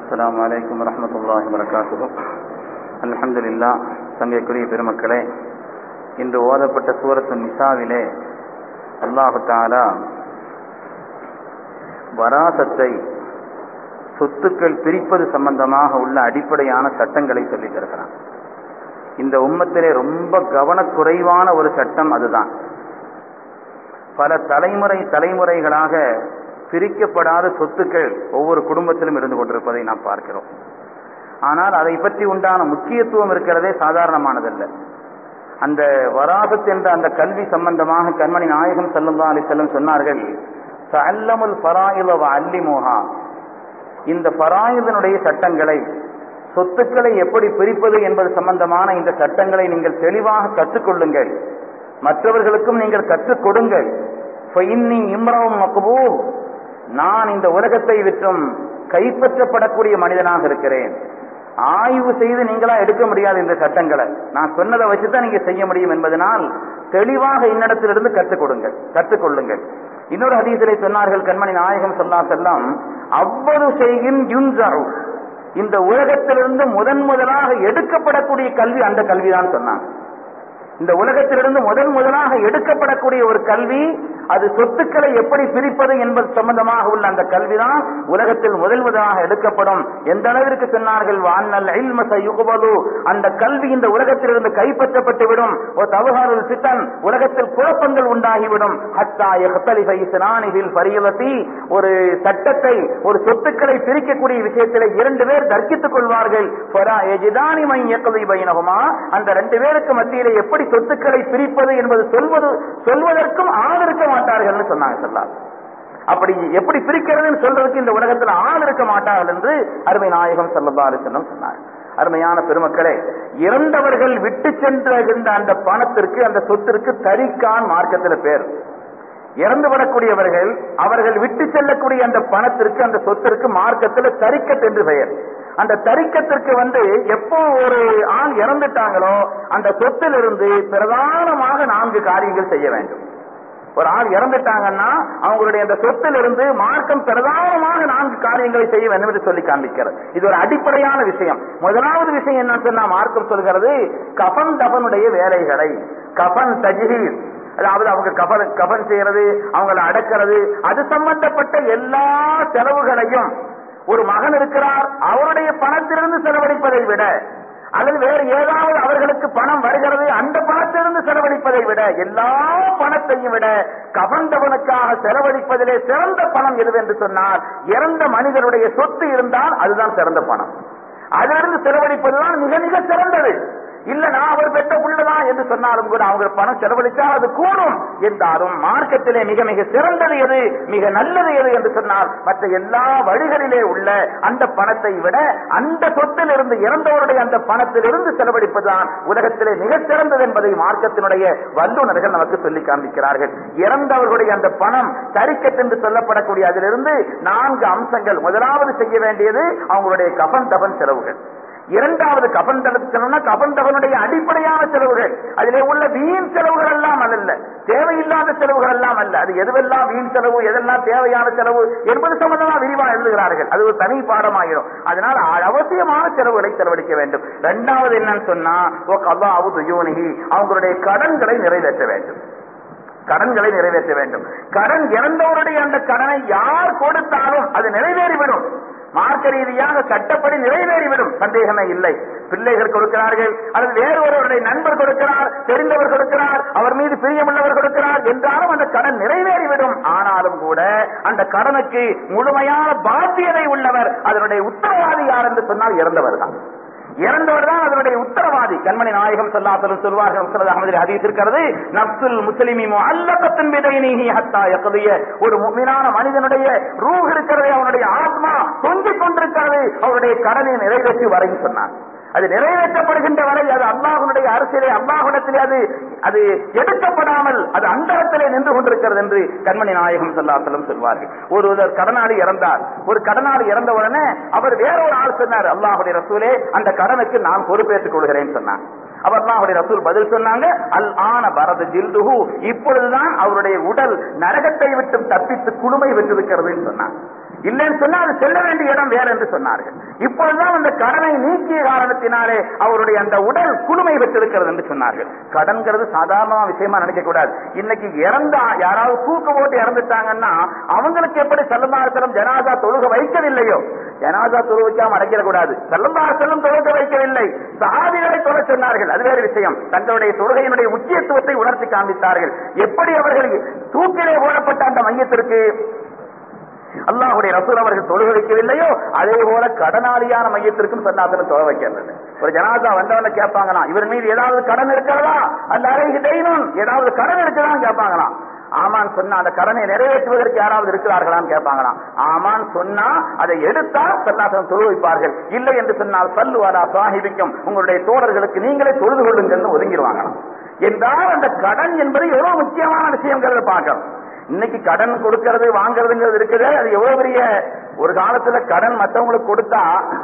السلام عليكم ورحمة الله وبركاته الحمد لله சங்கைக்குரிய பெருமக்களே இன்று ஓதப்பட்ட சூரத்து நிசாவிலே அல்லாஹு தாலா வராசத்தை சொத்துக்கள் பிரிப்பது சம்பந்தமாக உள்ள அடிப்படையான சட்டங்களை சொல்லி தருகிறான் இந்த உம்மத்திலே ரொம்ப கவனக்குறைவான ஒரு சட்டம் அதுதான் பல தலைமுறை தலைமுறைகளாக பிரிக்கப்படாத சொத்துக்கள் ஒவ்வொரு குடும்பத்திலும் இருந்து கொண்டிருப்பதை நாம் பார்க்கிறோம் ஆனால் அதை பற்றி உண்டான முக்கியத்துவம் இருக்கிறதே சாதாரணமானதல்ல அந்த வராசத் என்ற அந்த கல்வி சம்பந்தமாக கண்மணி நாயகம் செல்லல்லா அலி செல்லம் சொன்னார்கள் அல்லமுல் பராயுல அல்லிமோகா இந்த பராயுதனுடைய சட்டங்களை சொத்துக்களை எப்படி பிரிப்பது என்பது சம்பந்தமான இந்த சட்டங்களை நீங்கள் தெளிவாக கற்றுக்கொள்ளுங்கள் மற்றவர்களுக்கும் நீங்கள் கற்றுக் கொடுங்கள் இம்ரவும் மக்பூல் நான் இந்த உலகத்தை விற்றும் கைப்பற்றப்படக்கூடிய மனிதனாக இருக்கிறேன் ஆய்வு செய்து நீங்களா எடுக்க முடியாது இந்த சட்டங்களை நான் சொன்னதை வச்சுதான் நீங்க செய்ய முடியும் என்பதனால் தெளிவாக இன்னிடத்திலிருந்து கற்றுக் கொடுங்கள் கற்றுக்கொள்ளுங்கள் இன்னொரு ஹதீசிலே சொன்னார்கள் கண்மணி நாயகம் சொல்லா செல்லாம் அவ்வளவு செய்கின் யுன்சரு இந்த உலகத்திலிருந்து முதன் முதலாக எடுக்கப்படக்கூடிய கல்வி அந்த கல்விதான் சொன்னாங்க இந்த உலகத்திலிருந்து முதன் முதலாக எடுக்கப்படக்கூடிய ஒரு கல்வி அது சொத்துக்களை எப்படி பிரிப்பது என்பது சம்பந்தமாக உள்ள அந்த கல்விதான் உலகத்தில் முதல் முதலாக எடுக்கப்படும் எந்த அளவிற்கு சொன்னார்கள் அந்த கல்வி இந்த உலகத்திலிருந்து கைப்பற்றப்பட்டு விடும் ஒரு தவகாரல் சித்தன் உலகத்தில் குழப்பங்கள் உண்டாகிவிடும் ஒரு சட்டத்தை ஒரு சொத்துக்களை பிரிக்கக்கூடிய விஷயத்தில் இரண்டு பேர் தர்க்கித்துக் கொள்வார்கள் அந்த ரெண்டு பேருக்கு மத்தியிலே எப்படி சொத்துக்களை பிரிப்பது என்பது சொல்வது சொல்வதற்கும் ஆள் இருக்க மாட்டார்கள் சொன்னாங்க சொல்லார் அப்படி எப்படி பிரிக்கிறதுன்னு சொல்றதுக்கு இந்த உலகத்தில் ஆள் இருக்க மாட்டார்கள் என்று அருமை நாயகம் செல்லப்பாரு செல்லம் சொன்னார் அருமையான பெருமக்களே இறந்தவர்கள் விட்டு சென்ற அந்த பணத்திற்கு அந்த சொத்திற்கு தரிக்கான் மார்க்கத்தில் பேர் இறந்து வரக்கூடியவர்கள் அவர்கள் விட்டு செல்லக்கூடிய அந்த பணத்திற்கு அந்த சொத்திற்கு மார்க்கத்தில் தரிக்கத் என்று பெயர் அந்த தரிக்கத்திற்கு வந்து எப்போ ஒரு ஆள் இறந்துட்டாங்களோ அந்த சொத்திலிருந்து பிரதானமாக நான்கு காரியங்கள் செய்ய வேண்டும் ஒரு ஆள் இறந்துட்டாங்கன்னா அவங்களுடைய அந்த சொத்திலிருந்து மார்க்கம் பிரதானமாக நான்கு காரியங்களை செய்ய வேண்டும் என்று சொல்லி காண்பிக்கிறது இது ஒரு அடிப்படையான விஷயம் முதலாவது விஷயம் என்ன சொன்னா மார்க்கம் சொல்கிறது கபன் தபனுடைய வேலைகளை கபன் தஜ்ஹீர் அதாவது அவங்க கபன் கபன் செய்யறது அவங்களை அடக்கிறது அது சம்பந்தப்பட்ட எல்லா செலவுகளையும் ஒரு மகன் இருக்கிறார் அவருடைய பணத்திலிருந்து செலவழிப்பதை விட அல்லது வேறு ஏதாவது அவர்களுக்கு பணம் வருகிறது அந்த பணத்திலிருந்து செலவழிப்பதை விட எல்லா பணத்தையும் விட கவர்ந்தவனுக்காக செலவழிப்பதிலே சிறந்த பணம் எது என்று சொன்னால் இறந்த மனிதனுடைய சொத்து இருந்தால் அதுதான் சிறந்த பணம் அதிலிருந்து செலவழிப்பதுதான் மிக மிக சிறந்தது இல்ல நான் அவர் பெற்ற உள்ளதான் என்று சொன்னாலும் கூட அவங்க பணம் செலவழித்தால் அது கூடும் என்றாலும் மார்க்கத்திலே மிக மிக சிறந்தது எது மிக நல்லது எது என்று சொன்னால் மற்ற எல்லா வழிகளிலே உள்ள அந்த பணத்தை விட அந்த சொத்திலிருந்து இறந்தவருடைய அந்த பணத்திலிருந்து செலவழிப்பதுதான் உலகத்திலே மிக சிறந்தது என்பதை மார்க்கத்தினுடைய வல்லுநர்கள் நமக்கு சொல்லி காண்பிக்கிறார்கள் இறந்தவர்களுடைய அந்த பணம் தரிக்கத் என்று சொல்லப்படக்கூடிய அதிலிருந்து நான்கு அம்சங்கள் முதலாவது செய்ய வேண்டியது அவங்களுடைய கபன் தபன் செலவுகள் இரண்டாவது கபன் செலவுனா கபன் தகனுடைய அடிப்படையான செலவுகள் அதிலே உள்ள வீண் செலவுகள் எல்லாம் அல்ல தேவையில்லாத செலவுகள் எல்லாம் அல்ல அது எதுவெல்லாம் வீண் செலவு எதெல்லாம் தேவையான செலவு என்பது சம்பந்தமா விரிவாக எழுதுகிறார்கள் அது ஒரு தனி பாடமாயிரும் அதனால் அவசியமான செலவுகளை செலவழிக்க வேண்டும் இரண்டாவது என்னன்னு சொன்னா அவங்களுடைய கடன்களை நிறைவேற்ற வேண்டும் கடன்களை நிறைவேற்ற வேண்டும் கடன் இறந்தவருடைய அந்த கடனை யார் கொடுத்தாலும் அது நிறைவேறிவிடும் மார்க்க ரீதியாக சட்டப்படி நிறைவேறிவிடும் சந்தேகமே இல்லை பிள்ளைகள் கொடுக்கிறார்கள் அல்லது வேறு ஒருவருடைய நண்பர் கொடுக்கிறார் தெரிந்தவர் கொடுக்கிறார் அவர் மீது பிரியமுள்ளவர் கொடுக்கிறார் என்றாலும் அந்த கடன் நிறைவேறிவிடும் ஆனாலும் கூட அந்த கடனுக்கு முழுமையான பாத்தியதை உள்ளவர் அதனுடைய உத்தரவாதி யார் என்று சொன்னால் இறந்தவர் தான் இறந்தவர் தான் அதனுடைய உத்தரவாதி கண்மணி நாயகம் சொல்லாத்தலும் சொல்வார்கள் அகமது ஹதீஸ் இருக்கிறது நப்சுல் முஸ்லிமி அல்லக்கத்தின் விதைநீகி ஹத்தா எக்கதைய ஒரு மீனான மனிதனுடைய ரூஹ் இருக்கிறது அவனுடைய ஆத்மா தொங்கிக் கொண்டிருக்கிறது அவருடைய கடனை நிறைவேற்றி வரையும் சொன்னார் அது நிறைவேற்றப்படுகின்ற வரை அது அல்லாஹனுடைய அரசியலே அல்லாஹுடத்திலே அது அது எடுக்கப்படாமல் அது அந்தரத்திலே நின்று கொண்டிருக்கிறது என்று கண்மணி நாயகம் சொல்லாத்தலும் சொல்வார்கள் ஒருவர் கடனாளி இறந்தார் ஒரு கடனாளி இறந்த உடனே அவர் வேற ஒரு ஆள் சொன்னார் அல்லாஹுடைய ரசூலே அந்த கடனுக்கு நான் பொறுப்பேற்றுக் கொள்கிறேன் சொன்னார் அவர் அல்லாஹுடைய ரசூல் பதில் சொன்னாங்க அல் ஆன பரத ஜில்துஹு இப்பொழுதுதான் அவருடைய உடல் நரகத்தை விட்டு தப்பித்து குளுமை வெற்றிருக்கிறது சொன்னார் இல்லைன்னு சொன்னா அது செல்ல வேண்டிய இடம் வேற என்று சொன்னார்கள் இப்பொழுதுதான் அந்த கடனை நீக்கிய காரணத்தினாலே அவருடைய அந்த உடல் குளுமை பெற்றிருக்கிறது என்று சொன்னார்கள் கடன்கிறது சாதாரண விஷயமா நினைக்க கூடாது இன்னைக்கு இறந்தா யாராவது தூக்கு போட்டு இறந்துட்டாங்கன்னா அவங்களுக்கு எப்படி செல்லந்தாசலம் ஜனாதா தொழுக வைக்கவில்லையோ ஜனாதா தொழு வைக்காம அடைக்கிற கூடாது செல்லந்தாசலம் தொழுக வைக்கவில்லை சஹாபிகளை தொழ சொன்னார்கள் அது வேறு விஷயம் தங்களுடைய தொழுகையினுடைய முக்கியத்துவத்தை உணர்த்தி காண்பித்தார்கள் எப்படி அவர்கள் தூக்கிலே போடப்பட்ட அந்த மையத்திற்கு அல்லாஹுடைய ரசூல் அவர்கள் தொழுக வைக்கவில்லையோ அதே போல கடனாளியான மையத்திற்கும் சன்னாசனம் தொழ வைக்கிறது ஒரு ஜனாதா வந்தவன கேட்பாங்களா இவர் மீது ஏதாவது கடன் இருக்கிறதா அந்த அறைக்கு தெய்வம் ஏதாவது கடன் இருக்குதான்னு கேட்பாங்களாம் ஆமான் சொன்னா அந்த கடனை நிறைவேற்றுவதற்கு யாராவது இருக்கிறார்களான்னு கேட்பாங்களாம் ஆமான் சொன்னா அதை எடுத்தா சன்னாசனம் தொழு வைப்பார்கள் இல்லை என்று சொன்னால் சல்லுவாரா சாஹிபிக்கும் உங்களுடைய தோழர்களுக்கு நீங்களே தொழுது கொள்ளுங்கன்னு ஒதுங்கிடுவாங்களாம் என்றால் அந்த கடன் என்பது எவ்வளவு முக்கியமான விஷயங்கிறத பார்க்கணும் இன்னைக்கு கடன் கொடுக்கறது வாங்குறதுங்கிறது இருக்குது அது எவ்வளவு பெரிய ஒரு காலத்துல கடன் மற்றவங்களுக்கு கொடுத்தா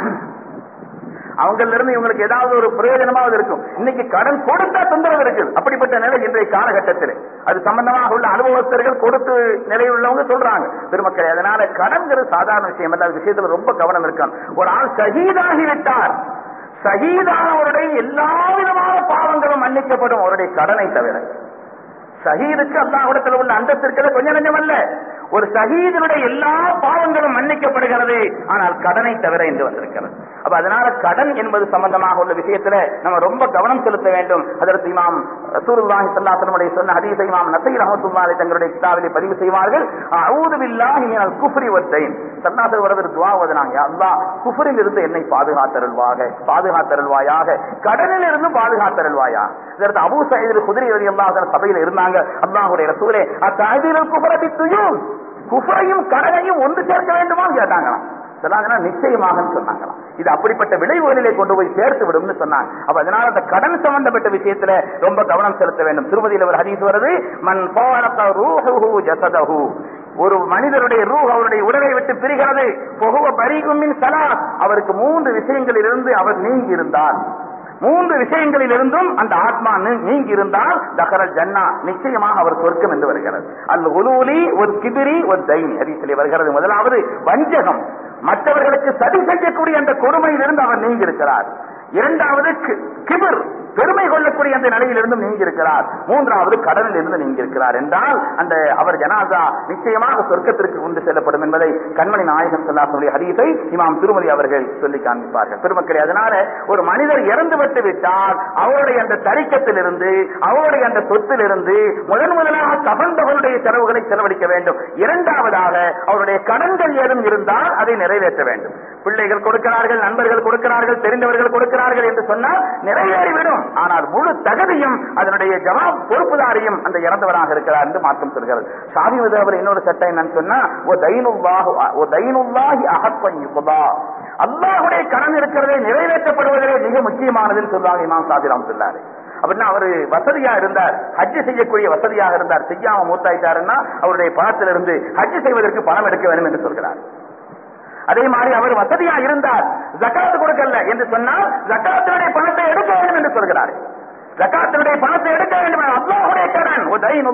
அவங்கள இருந்து இவங்களுக்கு ஏதாவது ஒரு பிரயோஜனமாவது இருக்கும் இன்னைக்கு கடன் கொடுத்தா தொந்தரவு இருக்குது அப்படிப்பட்ட நிலை இன்றைய காலகட்டத்தில் அது சம்பந்தமாக உள்ள அனுபவஸ்தர்கள் கொடுத்து நிலையில் உள்ளவங்க சொல்றாங்க பெருமக்களே அதனால கடன்கிறது சாதாரண விஷயம் அல்ல அது விஷயத்துல ரொம்ப கவனம் இருக்கும் ஒரு ஆள் சகிதாகி விட்டார் சகிதானவருடைய எல்லா விதமான பாவங்களும் மன்னிக்கப்படும் அவருடைய கடனை தவிர ஷஹீதுக்கு அல்லாஹிடத்தில் உள்ள அந்தஸ்து கொஞ்சம் நஞ்சம் அல்ல ஒரு ஷஹீதனுடைய எல்லா பாவங்களும் மன்னிக்கப்படுகிறது ஆனால் கடனை தவிர என்று வந்திருக்கிறது அப்ப அதனால கடன் என்பது சம்பந்தமாக உள்ள விஷயத்துல நம்ம ரொம்ப கவனம் செலுத்த வேண்டும் அதற்கு இமாம் ரசூலுல்லாஹி ஸல்லல்லாஹு சொன்ன ஹதீஸை இமாம் நசீர் ரஹ்மத்துல்லாஹி தங்களுடைய கிதாபிலே பதிவு செய்வார்கள் அஊது பில்லாஹி மினல் குஃப்ரி வத்தைன் ஸல்லல்லாஹு வரவர் துஆ ஓதுனாங்க யா அல்லாஹ் குஃப்ரில் இருந்து என்னை பாதுகாத்தருள்வாக பாதுகாத்தருள்வாயாக கடனில் இருந்து பாதுகாத்தருள்வாயா இதற்கு அபூ சயீத் குதிரை ரலியல்லாஹு சபையில் இருந்தாங்க அல்லாஹ்வுடைய ரசூலே அத்தஅதீல் குஃப்ரதி துயூன் குஃப்ரையும் கடனையும் ஒன்று சேர்க்க வேண்டுமா கேட்டாங்களாம் சொன்னாங்கன்னா நிச்சயமாக சொன்னாங்களாம் இது அப்படிப்பட்ட விளைவுகளிலே கொண்டு போய் சேர்த்து விடும்னு சொன்னாங்க அப்ப அதனால அந்த கடன் சம்பந்தப்பட்ட விஷயத்துல ரொம்ப கவனம் செலுத்த வேண்டும் திருமதியில் ஒரு ஹதீஸ் வருது மன் பாரக ரூஹு ஜசதஹு ஒரு மனிதருடைய ரூ அவருடைய உடலை விட்டு பிரிகிறது பொகுவ பரிகுமின் சலா அவருக்கு மூன்று விஷயங்களிலிருந்து அவர் நீங்கி இருந்தார் மூன்று விஷயங்களில் இருந்தும் அந்த ஆத்மா நீங்கி இருந்தால் தகரல் ஜன்னா நிச்சயமாக அவர் சொர்க்கம் என்று வருகிறது அல் உலூலி ஒரு கிபிரி ஒரு தைனி ஹதீஸிலே வருகிறது முதலாவது வஞ்சகம் மற்றவர்களுக்கு சதி செய்யக்கூடிய அந்த கொடுமையிலிருந்து அவர் நீங்கி இருக்கிறார் இரண்டாவது கிபிர் பெருமை கொள்ளக்கூடிய அந்த நிலையிலிருந்து நீங்கி இருக்கிறார் மூன்றாவது கடனில் இருந்து நீங்கி இருக்கிறார் என்றால் அந்த அவர் ஜனாசா நிச்சயமாக சொர்க்கத்திற்கு கொண்டு செல்லப்படும் என்பதை கண்மணி நாயகம் சொல்லாசனுடைய ஹதீஸை இமாம் திருமதி அவர்கள் சொல்லி காண்பிப்பார்கள் பெருமக்களே அதனால ஒரு மனிதர் இறந்து விட்டு விட்டால் அவருடைய அந்த தரிக்கத்திலிருந்து அவருடைய அந்த சொத்திலிருந்து முதன் முதலாக கபந்தவருடைய செலவுகளை செலவழிக்க வேண்டும் இரண்டாவதாக அவருடைய கடன்கள் ஏதும் இருந்தால் அதை நிறைவேற்ற வேண்டும் பிள்ளைகள் கொடுக்கிறார்கள் நண்பர்கள் கொடுக்கிறார்கள் தெரிந்தவர்கள் கொடுக்கிறார்கள் என்று சொன்னால் நிறைவேறிவிடும் ஆனால் முழு தகுதியும் அதனுடைய ஜவாப் பொறுப்புதாரியும் அந்த இறந்தவராக இருக்கிறார் என்று மாற்றம் சொல்கிறது சாதி அவர் இன்னொரு சட்டம் என்னன்னு சொன்னா ஓ தைனுல்லாஹு ஓ தைனுல்லாஹி அகப்பஞ்சுபதா அல்லாஹுடைய கடன் இருக்கிறதே நிறைவேற்றப்படுவதே மிக முக்கியமானதுன்னு சொல்லுவாங்க இமாம் சாதிராம் சொல்லாரு அப்படின்னா அவரு வசதியா இருந்தார் ஹஜ்ஜு செய்யக்கூடிய வசதியாக இருந்தார் செய்யாம மூத்தாயிட்டாருன்னா அவருடைய பணத்திலிருந்து ஹஜ்ஜு செய்வதற்கு பணம் எடுக்க வேண்டும் என்று சொல்கிறார் அதே மாதிரி அவர் வசதியா இருந்தார் ஜக்காத்து கொடுக்கல என்று சொன்னால் ஜக்காத்தினுடைய பணத்தை எடுக்க வேண்டும் என்று சொல்கிறார் ஜக்காத்தினுடைய பணத்தை எடுக்க வேண்டும் அல்லாஹுடைய கடன்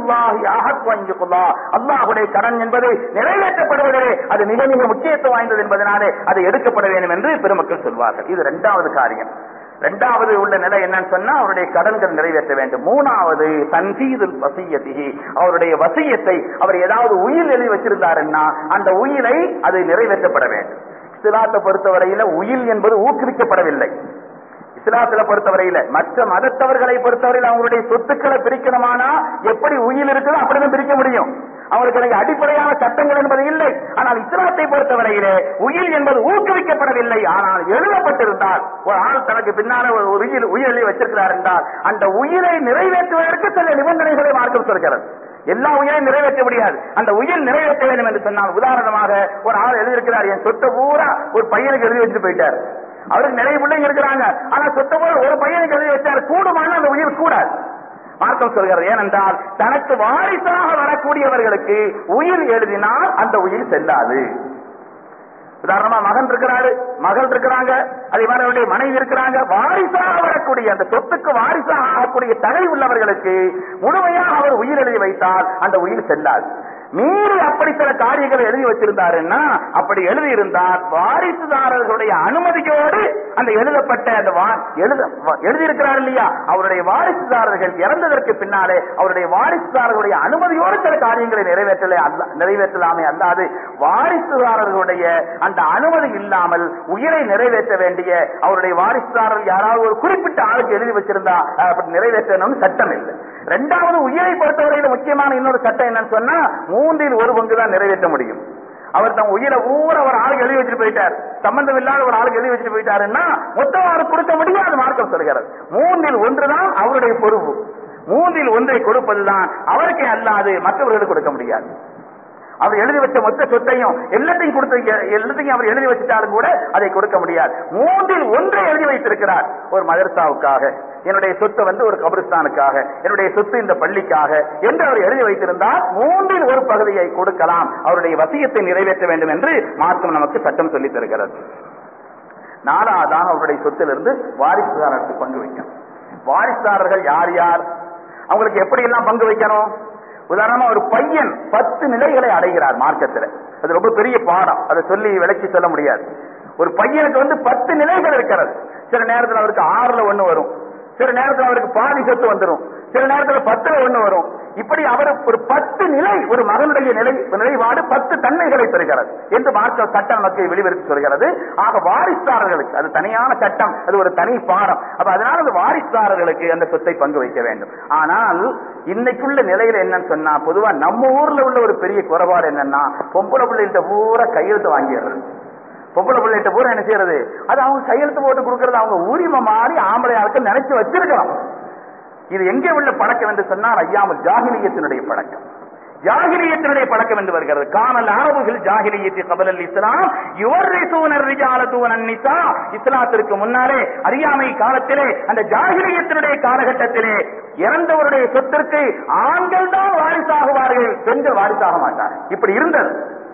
அல்லாஹுடைய கடன் என்பது நிறைவேற்றப்படுவதே அது மிக மிக முக்கியத்துவம் வாய்ந்தது என்பதனாலே அது எடுக்கப்பட வேண்டும் என்று பெருமக்கள் சொல்வார்கள் இது இரண்டாவது காரியம் இரண்டாவது உள்ள நிலை என்னன்னு சொன்னா அவருடைய கடன்கள் நிறைவேற்ற வேண்டும் மூணாவது தன்சீதுல் வசியத்திகி அவருடைய வசியத்தை அவர் ஏதாவது உயில் எழுதி வச்சிருந்தாருன்னா அந்த உயிலை அது நிறைவேற்றப்பட வேண்டும் இஸ்லாத்தை பொறுத்தவரையில உயில் என்பது ஊக்குவிக்கப்படவில்லை இஸ்லாத்துல பொறுத்தவரையில மற்ற மதத்தவர்களை பொறுத்தவரையில் அவங்களுடைய சொத்துக்களை பிரிக்கணுமானா எப்படி உயில் இருக்குதோ அப்படிதான் பிரிக்க முடியும் அவர்களுக்கு அடிப்படையான சட்டங்கள் என்பது இல்லை ஆனால் இஸ்லாத்தை பொறுத்தவரையிலே உயில் என்பது ஊக்குவிக்கப்படவில்லை ஆனால் எழுதப்பட்டிருந்தால் ஒரு ஆள் தனக்கு பின்னால ஒரு உயிர் உயிரை வச்சிருக்கிறார் என்றால் அந்த உயிரை நிறைவேற்றுவதற்கு சில நிபந்தனைகளை மார்க்கம் சொல்கிறது எல்லா உயிரையும் நிறைவேற்ற முடியாது அந்த உயிர் நிறைவேற்ற வேண்டும் என்று சொன்னால் உதாரணமாக ஒரு ஆள் எழுதியிருக்கிறார் என் சொத்தை பூரா ஒரு பையனுக்கு எழுதி வச்சுட்டு போயிட்டார் அவருக்கு நிறைய பிள்ளைங்க இருக்கிறாங்க ஆனா சொத்தை போல ஒரு பையனுக்கு எழுதி வச்சார் கூடுமான அந்த உயிர் கூடாது மார்க்கம் சொல்கிறது ஏனென்றால் தனக்கு வாரிசாக வரக்கூடியவர்களுக்கு உயிர் எழுதினால் அந்த உயிர் செல்லாது உதாரணமா மகன் இருக்கிறாரு மகள் இருக்கிறாங்க அதே மாதிரி அவருடைய மனைவி இருக்கிறாங்க வாரிசாக வரக்கூடிய அந்த சொத்துக்கு வாரிசாக ஆகக்கூடிய தகை உள்ளவர்களுக்கு முழுமையாக அவர் உயிர் எழுதி வைத்தால் அந்த உயிர் செல்லாது மீறி அப்படி சில காரியங்களை எழுதி வச்சிருந்தாருன்னா அப்படி எழுதி இருந்தால் வாரிசுதாரர்களுடைய அனுமதியோடு அந்த எழுதப்பட்ட அந்த வா- எழுத எழுதியிருக்கிறார் இல்லையா அவருடைய வாரிசுதாரர்கள் இறந்ததற்கு பின்னாலே அவருடைய வாரிசுதாரர்களுடைய அனுமதியோடு சில காரியங்களை நிறைவேற்றல அல்ல நிறைவேற்றலாமே அல்லாது வாரிசுதாரர்களுடைய அந்த அனுமதி இல்லாமல் உயிரை நிறைவேற்ற வேண்டிய அவருடைய வாரிசுதாரர் யாராவது ஒரு குறிப்பிட்ட ஆளுக்கு எழுதி வச்சிருந்தா அஹ், அப்படி நிறைவேற்றணும்னு சட்டம் இல்லை ரெண்டாவது உயிரை பொறுத்தவரையில முக்கியமான இன்னொரு சட்டம் என்னன்னு சொன்னா மூன்றில் ஒரு பங்கு தான் நிறைவேற்ற முடியும் அவர் தம் உயிரை ஊர ஒரு ஆளுக்கு எழுதி வச்சுட்டு போயிட்டார் சம்பந்தம் இல்லாத ஒரு ஆளுக்கு எழுதி வச்சுட்டு போயிட்டாருன்னா மொத்தம் அவருக்கு கொடுக்க முடியாது மார்க்கம் சொல்கிறது மூன்றில் ஒன்றுதான் அவருடைய பொறுப்பு மூன்றில் ஒன்றை கொடுப்பதுதான் அவருக்கே அல்லாது மற்றவர்களுக்கு கொடுக்க முடியாது அவர் எழுதி வச்ச மொத்த சொத்தையும் எல்லாத்தையும் கொடுத்து எல்லாத்தையும் அவர் எழுதி வச்சிட்டாலும் கூட அதை கொடுக்க முடியாது மூன்றில் ஒன்றை எழுதி வைத்திருக்கிறார் ஒரு மதரசாவுக்காக என்னுடைய சொத்து வந்து ஒரு கபிரிஸ்தானுக்காக என்னுடைய சொத்து இந்த பள்ளிக்காக என்று அவர் எழுதி வைத்திருந்தால் மூன்றில் ஒரு பகுதியை கொடுக்கலாம் அவருடைய வசியத்தை நிறைவேற்ற வேண்டும் என்று மார்க்கம் நமக்கு சட்டம் சொல்லித் தருகிறது நாலாவதாக அவருடைய சொத்திலிருந்து வாரிசுதாரருக்கு பங்கு வைக்கணும் வாரிசுதாரர்கள் யார் யார் அவங்களுக்கு எப்படி எல்லாம் பங்கு வைக்கணும் உதாரணமா ஒரு பையன் பத்து நிலைகளை அடைகிறார் மார்க்கத்துல அது ரொம்ப பெரிய பாடம் அதை சொல்லி விளக்கி சொல்ல முடியாது ஒரு பையனுக்கு வந்து பத்து நிலைகள் இருக்கிறது சில நேரத்துல அவருக்கு ஆறுல ஒண்ணு வரும் சில நேரத்துல அவருக்கு பாதி சொத்து வந்துடும் சில நேரத்துல பத்துல ஒண்ணு வரும் இப்படி அவர் ஒரு பத்து நிலை ஒரு மகனுடைய நிலை நிலைப்பாடு பத்து தன்மைகளை பெறுகிறது என்று மார்க்க சட்டம் நமக்கு வெளிவருத்தி சொல்கிறது ஆக வாரிசுதாரர்களுக்கு அது தனியான சட்டம் அது ஒரு தனி பாடம் அப்ப அதனால அந்த வாரிசுதாரர்களுக்கு அந்த சொத்தை பங்கு வைக்க வேண்டும் ஆனால் இன்னைக்குள்ள நிலையில என்னன்னு சொன்னா பொதுவா நம்ம ஊர்ல உள்ள ஒரு பெரிய குறைபாடு என்னன்னா பொம்பளை பிள்ளைகிட்ட பூரா கையெழுத்து வாங்கிடுறது பொம்பளை பிள்ளைகிட்ட பூரா என்ன செய்யறது அது அவங்க கையெழுத்து போட்டு கொடுக்கறது அவங்க உரிமை மாறி ஆம்பளை ஆளுக்கு நினைச்சு வச்சிருக்கலாம் இது எங்கே உள்ள பழக்கம் என்று சொன்னால் ஐயாமல் ஜாகிலியத்தினுடைய பழக்கம் ஜாகிலியத்தினுடைய பழக்கம் என்று வருகிறது காணல் அரபுகள் ஜாகிலியத்தை கபலல் இஸ்லாம் யுவர்ரிசூனர் ரிஜாலத்துவன் அன்னிசா இஸ்லாத்திற்கு முன்னாலே அறியாமை காலத்திலே அந்த ஜாகிலியத்தினுடைய காலகட்டத்திலே இறந்தவருடைய சொத்திற்கு ஆண்கள் தான் வாரிசாகுவார்கள் பெண்கள் வாரிசாக மாட்டார்கள் இப்படி இருந்தது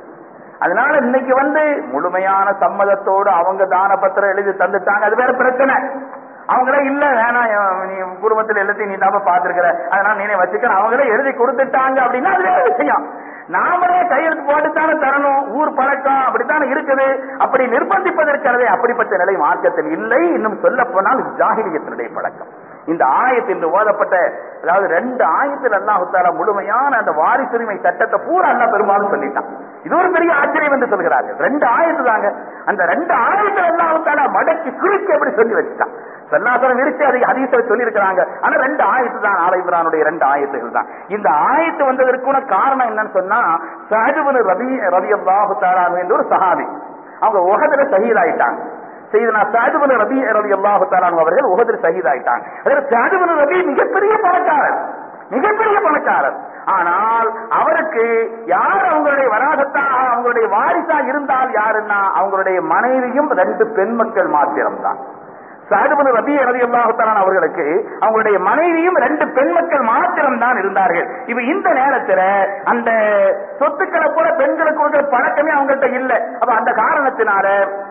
அதனால இன்னைக்கு வந்து முழுமையான சம்மதத்தோடு அவங்க தான பத்திரம் எழுதி தந்துட்டாங்க அது வேற பிரச்சனை அவங்களே இல்ல வேணாம் நீ குடும்பத்துல எல்லாத்தையும் நீ தான் பாத்துருக்கிற அதனால நீனே வச்சுக்க அவங்களே எழுதி கொடுத்துட்டாங்க அப்படின்னா அது வேற விஷயம் நாமளே கையெழுத்து போட்டுத்தானே தரணும் ஊர் பழக்கம் அப்படித்தானே இருக்குது அப்படி நிர்பந்திப்பதற்கிறதே அப்படிப்பட்ட நிலை மார்க்கத்தில் இல்லை இன்னும் சொல்ல போனால் ஜாகிலியத்தினுடைய பழக்கம் இந்த ஆயத்தில் ஓதப்பட்ட அதாவது ரெண்டு ஆயத்தில் அல்லாஹு தாலா முழுமையான அந்த வாரிசுரிமை சட்டத்தை பூரா அல்லா பெரும்பாலும் சொல்லிட்டான் இது ஒரு பெரிய ஆச்சரியம் என்று சொல்கிறார்கள் ரெண்டு ஆயத்து தாங்க அந்த ரெண்டு ஆயத்தில் அல்லாஹு தாலா மடக்கி குறுக்கி எப்படி சொல்லி வச்சுட்டான் சல்லாசனம் விரிச்சு அதை அதிகத்தில் சொல்லி இருக்கிறாங்க ஆனா ரெண்டு ஆயத்து தான் ஆலை இம்ரானுடைய ரெண்டு ஆயத்துகள் தான் இந்த ஆயத்து வந்ததற்குன காரணம் என்னன்னு சொன்னா சஹஜபுன் ரபி ரவி அல்லாஹு தாலானு என்று ஒரு சஹாபி அவங்க உகதுல சஹீதாயிட்டாங்க செய்தனா சாதுபன் ரபி ரவி அல்லாஹு தாலானு அவர்கள் உகதில் சகிதாயிட்டாங்க அதில் சாதுபன் ரபி மிகப்பெரிய பணக்காரர் மிகப்பெரிய பணக்காரர் ஆனால் அவருக்கு யார் அவங்களுடைய வராகத்தா அவங்களுடைய வாரிசா இருந்தால் யாருன்னா அவங்களுடைய மனைவியும் ரெண்டு பெண் மக்கள் மாத்திரம்தான் சாதுபன் ரபி ரவி அல்லாஹுத்தாலான் அவர்களுக்கு அவங்களுடைய மனைவியும் ரெண்டு பெண் மக்கள் மாத்திரம் தான் இருந்தார்கள் இப்ப இந்த நேரத்துல அந்த சொத்துக்களை போல பெண்களுக்கு கொடுக்கிற பழக்கமே அவங்கள்ட்ட இல்லை அப்ப அந்த காரணத்தினால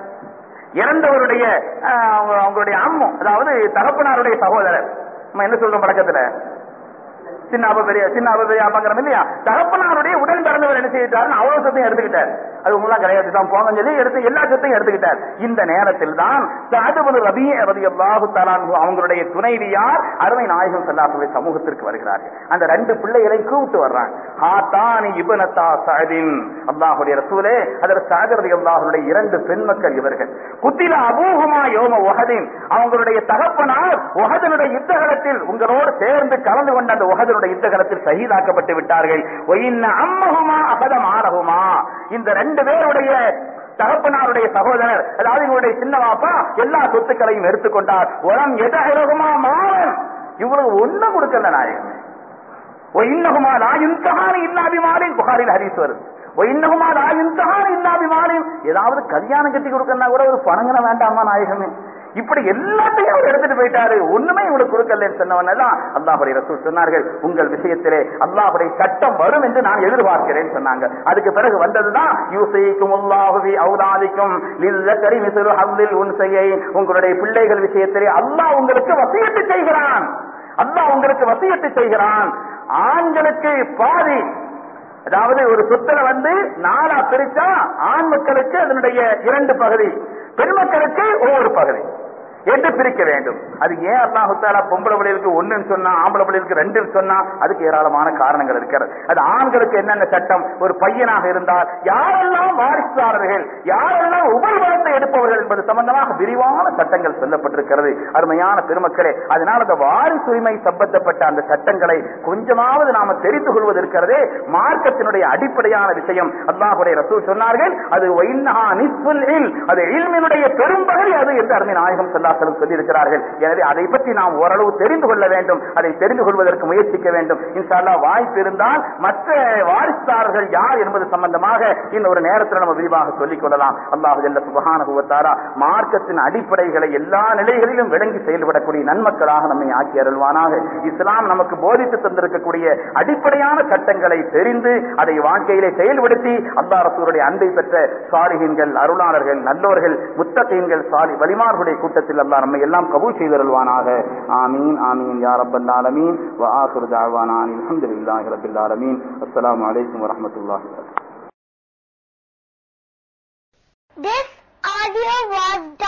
இறந்தவருடைய அஹ், அவங்க- அவங்களுடைய அம்மு அதாவது தகப்பனாருடைய சகோதரர் நம்ம என்ன சொல்றோம் பழக்கத்துல சின்ன அப்ப பெரிய சின்ன அப்ப பெரிய அப்பாங்கிறோம் இல்லையா தகப்பனாருடைய உடன் பிறந்தவர் என்ன செய்தார் அவ்வளவு சொத்தையும் எடுத்துக்கிட்டார் அது உங்களாம் கிடையாது தான் போங்க சொல்லி எடுத்து எல்லா சொத்தையும் எடுத்துக்கிட்டார் இந்த நேரத்தில் தான் சாதுபது ரபி ரதி அல்லாஹு தலான்ஹு அவங்களுடைய துணைவியார் அருமை நாயகம் செல்லாசுடைய சமூகத்திற்கு வருகிறார்கள் அந்த ரெண்டு பிள்ளைகளை கூப்பிட்டு வர்றாங்க ஹாத்தானி இபனத்தா சாதின் அல்லாஹுடைய ரசூலே அதில் சாகரதி அல்லாஹுடைய இரண்டு பெண் மக்கள் இவர்கள் குத்தில அபூஹுமா யோம உஹதின் அவங்களுடைய தகப்பனார் உஹதனுடைய யுத்தகலத்தில் உங்களோடு சேர்ந்து கலந்து கொண்ட அந்த உஹதனுடைய யுத்தகலத்தில் சகிதாக்கப்பட்டு விட்டார்கள் ஒயின்ன அம்மகுமா அகதம் ஆரகுமா இந்த ரெண்டு பேருடைய தகப்பனாருடைய சகோதரர் அதாவது இவருடைய சின்ன பாப்பா எல்லா சொத்துக்களையும் எடுத்துக்கொண்டார் உரம் எதகுமா மாறன் இவ்வளவு ஒண்ணும் கொடுக்கல நாயகமே இன்னகுமா லாயுந்தகான இல்லாபிமாலின் புகாரில் ஹரிஸ் வருது இன்னகுமா லாயுந்தகான இல்லாபிமாலின் ஏதாவது கல்யாணம் கட்டி கொடுக்கறனா கூட ஒரு பணங்கன வேண்டாமா நாயகமே இப்படி எல்லாத்தையும் அவர் எடுத்துட்டு போயிட்டாரு ஒண்ணுமே இவங்களுக்கு கொடுக்கலன்னு சொன்னவனதான் அல்லாஹுடைய ரசூல் சொன்னார்கள் உங்கள் விஷயத்திலே அல்லாஹுடைய சட்டம் வரும் என்று நான் எதிர்பார்க்கிறேன் சொன்னாங்க அதுக்கு பிறகு வந்ததுதான் யூசைக்கும் அல்லாஹுவி அவுலாதிக்கும் லில்லக்கரி மிசுரு ஹவ்லில் உன்சையை உங்களுடைய பிள்ளைகள் விஷயத்திலே அல்லாஹ் உங்களுக்கு வசியத்து செய்கிறான் அல்லாஹ் உங்களுக்கு வசியத்து செய்கிறான் ஆண்களுக்கு பாதி அதாவது ஒரு சொத்துல வந்து நாலா பிரிச்சா ஆண் மக்களுக்கு அதனுடைய இரண்டு பகுதி பெண் மக்களுக்கு ஒவ்வொரு பகுதி என்று பிரிக்க வேண்டும் அது ஏன் அல்லாஹு தாலா பொம்பளை பிள்ளைகளுக்கு ஒண்ணுன்னு சொன்னா ஆம்பளை பிள்ளைகளுக்கு ரெண்டுன்னு சொன்னா அதுக்கு ஏராளமான காரணங்கள் இருக்கிறது அது ஆண்களுக்கு என்னென்ன சட்டம் ஒரு பையனாக இருந்தால் யாரெல்லாம் வாரிசுதாரர்கள் யாரெல்லாம் உபரிபலத்தை எடுப்பவர்கள் என்பது சம்பந்தமாக விரிவான சட்டங்கள் சொல்லப்பட்டிருக்கிறது அருமையான பெருமக்களே அதனால் அந்த வாரிசு உரிமை சம்பந்தப்பட்ட அந்த சட்டங்களை கொஞ்சமாவது நாம தெரிந்து கொள்வது இருக்கிறதே மார்க்கத்தினுடைய அடிப்படையான விஷயம் அல்லாஹுடைய ரசூல் சொன்னார்கள் அது வைன்னஹா நிஸ்ஃபுல் இல் அது இல்மினுடைய பெரும்பகுதி அது என்று அருமை நாயகம் சொல்லாசலம் சொல்லியிருக்கிறார்கள் எனவே அதை பற்றி நாம் ஓரளவு தெரிந்து கொள்ள வேண்டும் அதை தெரிந்து கொள்வதற்கு முயற்சிக்க வேண்டும் இன்ஷால்லா வாய்ப்பு இருந்தால் மற்ற வாரிசுதாரர்கள் யார் என்பது சம்பந்தமாக இன்னொரு நேரத்தில் நம்ம விரிவாக சொல்லிக் கொள்ளலாம் அல்லாஹு ஜல்ல சுபஹானுவத்தாரா மார்க்கத்தின் அடிப்படைகளை எல்லா நிலைகளிலும் விளங்கி செயல்படக்கூடிய நன்மக்களாக நம்மை ஆக்கி அருள்வானாக இஸ்லாம் நமக்கு போதித்து தந்திருக்கக்கூடிய அடிப்படையான சட்டங்களை தெரிந்து அதை வாழ்க்கையிலே செயல்படுத்தி அல்லா ரசூருடைய அன்பை பெற்ற சாலிகின்கள் அருளாளர்கள் நல்லோர்கள் முத்தகைன்கள் சாலி வலிமார்களுடைய கூட்டத்தில் அல்லாஹ் நம்மை எல்லாம் கபூல் செய்தருள்வானாக ஆமீன் ஆமீன் யா ரப்பல் ஆலமீன் வ ஆகிரு தஅவானா அல்ஹம்துலில்லாஹி ரப்பில் ஆலமீன் அஸ்ஸலாமு அலைக்கும் வரஹ்மத்துல்லாஹி வபரகாத்துஹு This audio was